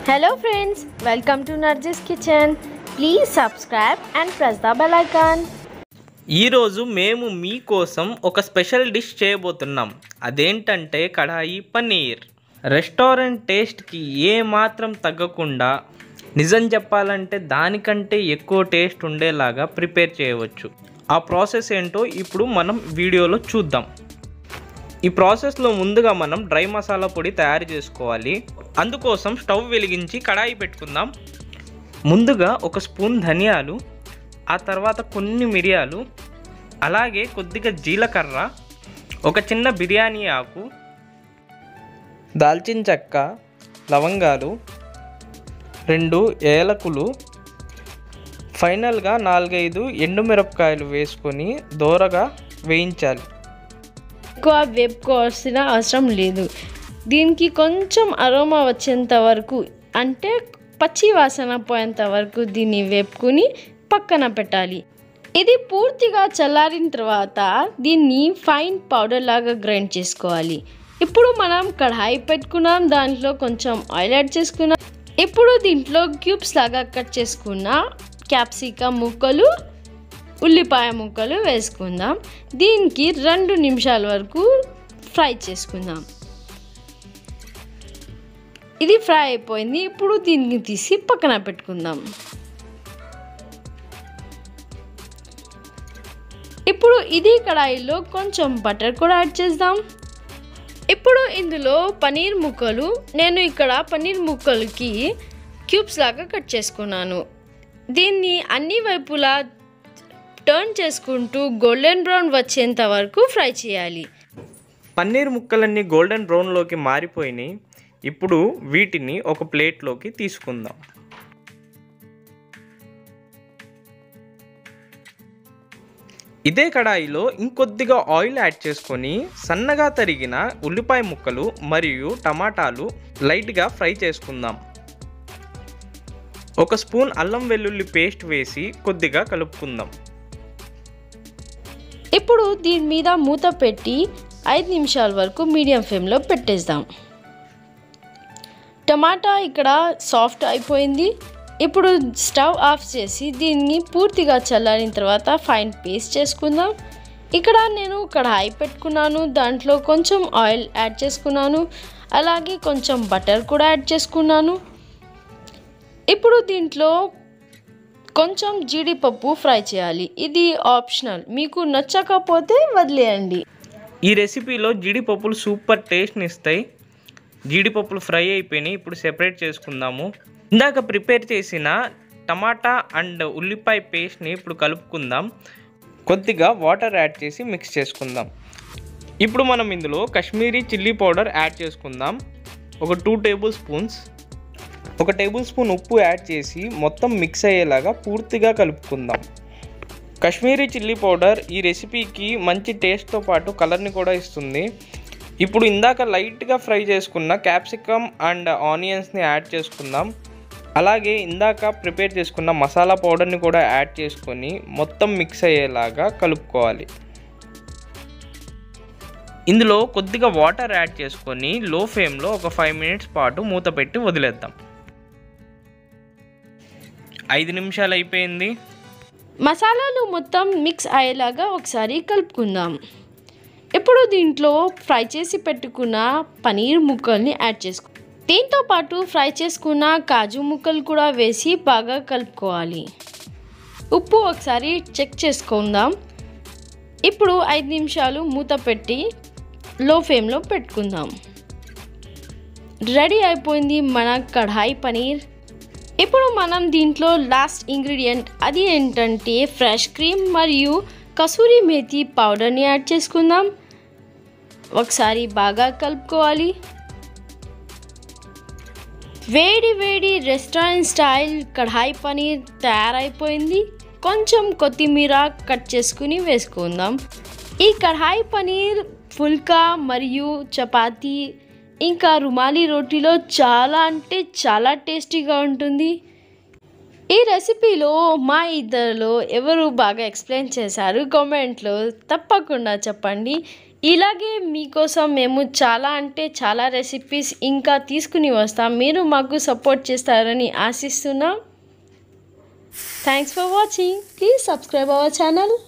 Hello friends, welcome to Narjis Kitchen. Please subscribe and press the bell icon. ఈరోజు మేము మీకోసం ఒక special dish చేయబోతున్నాం అదేంటంటే కడాయి పన్నీర్ రెస్టారెంట్ టేస్ట్కి ఏ మాత్రం తగ్గకుండా నిజం చెప్పాలంటే దానికంటే ఎక్కువ టేస్ట్ ఉండేలాగా ప్రిపేర్ చేయవచ్చు ఆ ప్రాసెస్ ఏంటో ఇప్పుడు మనం వీడియోలో చూద్దాం ఈ ప్రాసెస్లో ముందుగా మనం డ్రై మసాలా పొడి తయారు చేసుకోవాలి అందుకోసం స్టవ్ వెలిగించి కడాయి పెట్టుకుందాం ముందుగా ఒక స్పూన్ ధనియాలు ఆ తర్వాత కొన్ని మిరియాలు అలాగే కొద్దిగా జీలకర్ర ఒక చిన్న బిర్యానీ ఆకు దాల్చిన చెక్క లవంగాలు రెండు ఏలకులు ఫైనల్గా నాలుగైదు ఎండుమిరపకాయలు వేసుకొని దోరగా వేయించాలి ఎక్కువ వేపుకోవాల్సిన అవసరం లేదు దీనికి కొంచెం అరోమా వచ్చేంత వరకు అంటే పచ్చి వాసన పోయేంత వరకు దీన్ని వేపుకుని పక్కన పెట్టాలి ఇది పూర్తిగా చల్లారిన తర్వాత దీన్ని ఫైన్ పౌడర్ లాగా గ్రైండ్ చేసుకోవాలి ఇప్పుడు మనం కడాయి పెట్టుకున్నాం దాంట్లో కొంచెం ఆయిల్ యాడ్ చేసుకున్నాం ఇప్పుడు దీంట్లో క్యూబ్స్ లాగా కట్ చేసుకున్న క్యాప్సికమ్ ముక్కలు ఉల్లిపాయ ముక్కలు వేసుకుందాం దీనికి రెండు నిమిషాల వరకు ఫ్రై చేసుకుందాం ఇది ఫ్రై అయిపోయింది ఇప్పుడు దీన్ని తీసి పక్కన పెట్టుకుందాం ఇప్పుడు ఇది కడాయిలో కొంచెం బటర్ కూడా యాడ్ చేద్దాం ఇప్పుడు ఇందులో పనీర్ ముక్కలు నేను ఇక్కడ పనీర్ ముక్కలకి క్యూబ్స్ లాగా కట్ చేసుకున్నాను దీన్ని అన్ని వైపులా టర్న్ చేసుకుంటూ గోల్డెన్ బ్రౌన్ వచ్చేంత వరకు ఫ్రై చేయాలి పన్నీర్ ముక్కలన్నీ గోల్డెన్ బ్రౌన్లోకి మారిపోయినాయి ఇప్పుడు వీటిని ఒక ప్లేట్లోకి తీసుకుందాం ఇదే కడాయిలో ఇంకొద్దిగా ఆయిల్ యాడ్ చేసుకొని సన్నగా తరిగిన ఉల్లిపాయ ముక్కలు మరియు టమాటాలు లైట్గా ఫ్రై చేసుకుందాం ఒక స్పూన్ అల్లం వెల్లుల్లి పేస్ట్ వేసి కొద్దిగా కలుపుకుందాం ఇప్పుడు దీని మీద మూత పెట్టి ఐదు నిమిషాల వరకు మీడియం ఫ్లేమ్లో పెట్టేద్దాం టమాటా ఇక్కడ సాఫ్ట్ అయిపోయింది ఇప్పుడు స్టవ్ ఆఫ్ చేసి దీన్ని పూర్తిగా చల్లారిన తర్వాత ఫైన్ పేస్ట్ చేసుకుందాం ఇక్కడ నేను కడాయి పెట్టుకున్నాను దాంట్లో కొంచెం ఆయిల్ యాడ్ చేసుకున్నాను అలాగే కొంచెం బటర్ కూడా యాడ్ చేసుకున్నాను ఇప్పుడు దీంట్లో కొంచెం జీడిపప్పు ఫ్రై చేయాలి ఇది ఆప్షనల్ మీకు నచ్చకపోతే వదిలేయండి ఈ రెసిపీలో జీడిపప్పులు సూపర్ టేస్ట్ని ఇస్తాయి జీడిపప్పులు ఫ్రై అయిపోయినాయి ఇప్పుడు సెపరేట్ చేసుకుందాము ఇందాక ప్రిపేర్ చేసిన టమాటా అండ్ ఉల్లిపాయ పేస్ట్ని ఇప్పుడు కలుపుకుందాం కొద్దిగా వాటర్ యాడ్ చేసి మిక్స్ చేసుకుందాం ఇప్పుడు మనం ఇందులో కాశ్మీరీ చిల్లీ పౌడర్ యాడ్ చేసుకుందాం ఒక టూ టేబుల్ స్పూన్స్ ఒక టేబుల్ స్పూన్ ఉప్పు యాడ్ చేసి మొత్తం మిక్స్ అయ్యేలాగా పూర్తిగా కలుపుకుందాం కాశ్మీరీ చిల్లీ పౌడర్ ఈ రెసిపీకి మంచి టేస్ట్తో పాటు కలర్ని కూడా ఇస్తుంది ఇప్పుడు ఇందాక లైట్గా ఫ్రై చేసుకున్న క్యాప్సికమ్ అండ్ ఆనియన్స్ని యాడ్ చేసుకుందాం అలాగే ఇందాక ప్రిపేర్ చేసుకున్న మసాలా పౌడర్ని కూడా యాడ్ చేసుకొని మొత్తం మిక్స్ అయ్యేలాగా కలుపుకోవాలి ఇందులో కొద్దిగా వాటర్ యాడ్ చేసుకొని లో ఫ్లేమ్లో ఒక ఫైవ్ మినిట్స్ పాటు మూత పెట్టి వదిలేద్దాం ఐదు నిమిషాలు అయిపోయింది మసాలాలు మొత్తం మిక్స్ అయ్యేలాగా ఒకసారి కలుపుకుందాం ఇప్పుడు దీంట్లో ఫ్రై చేసి పెట్టుకున్న పనీర్ ముక్కల్ని యాడ్ చేసుకో దీంతో పాటు ఫ్రై చేసుకున్న కాజు ముక్కలు కూడా వేసి బాగా కలుపుకోవాలి ఉప్పు ఒకసారి చెక్ చేసుకుందాం ఇప్పుడు ఐదు నిమిషాలు మూత పెట్టి లో ఫ్లేమ్లో పెట్టుకుందాం రెడీ అయిపోయింది మన కఢాయి పనీర్ ఇప్పుడు మనం దీంట్లో లాస్ట్ ఇంగ్రీడియంట్ అది ఏంటంటే ఫ్రెష్ క్రీమ్ మరియు కసూరి మేతి పౌడర్ని యాడ్ చేసుకుందాం ఒకసారి బాగా కలుపుకోవాలి వేడి వేడి రెస్టారెంట్ స్టైల్ కఢాయి పనీర్ తయారైపోయింది కొంచెం కొత్తిమీర కట్ చేసుకుని వేసుకుందాం ఈ కఢాయి పనీర్ ఫుల్కా మరియు చపాతీ ఇంకా రుమాలి రోటీలో చాలా అంటే చాలా టేస్టీగా ఉంటుంది ఈ రెసిపీలో మా ఇద్దరిలో ఎవరు బాగా ఎక్స్ప్లెయిన్ చేశారు కామెంట్లో తప్పకుండా చెప్పండి ఇలాగే మీకోసం మేము చాలా అంటే చాలా రెసిపీస్ ఇంకా తీసుకుని వస్తాం మీరు మాకు సపోర్ట్ చేస్తారని ఆశిస్తున్నాం thanks for watching please subscribe our channel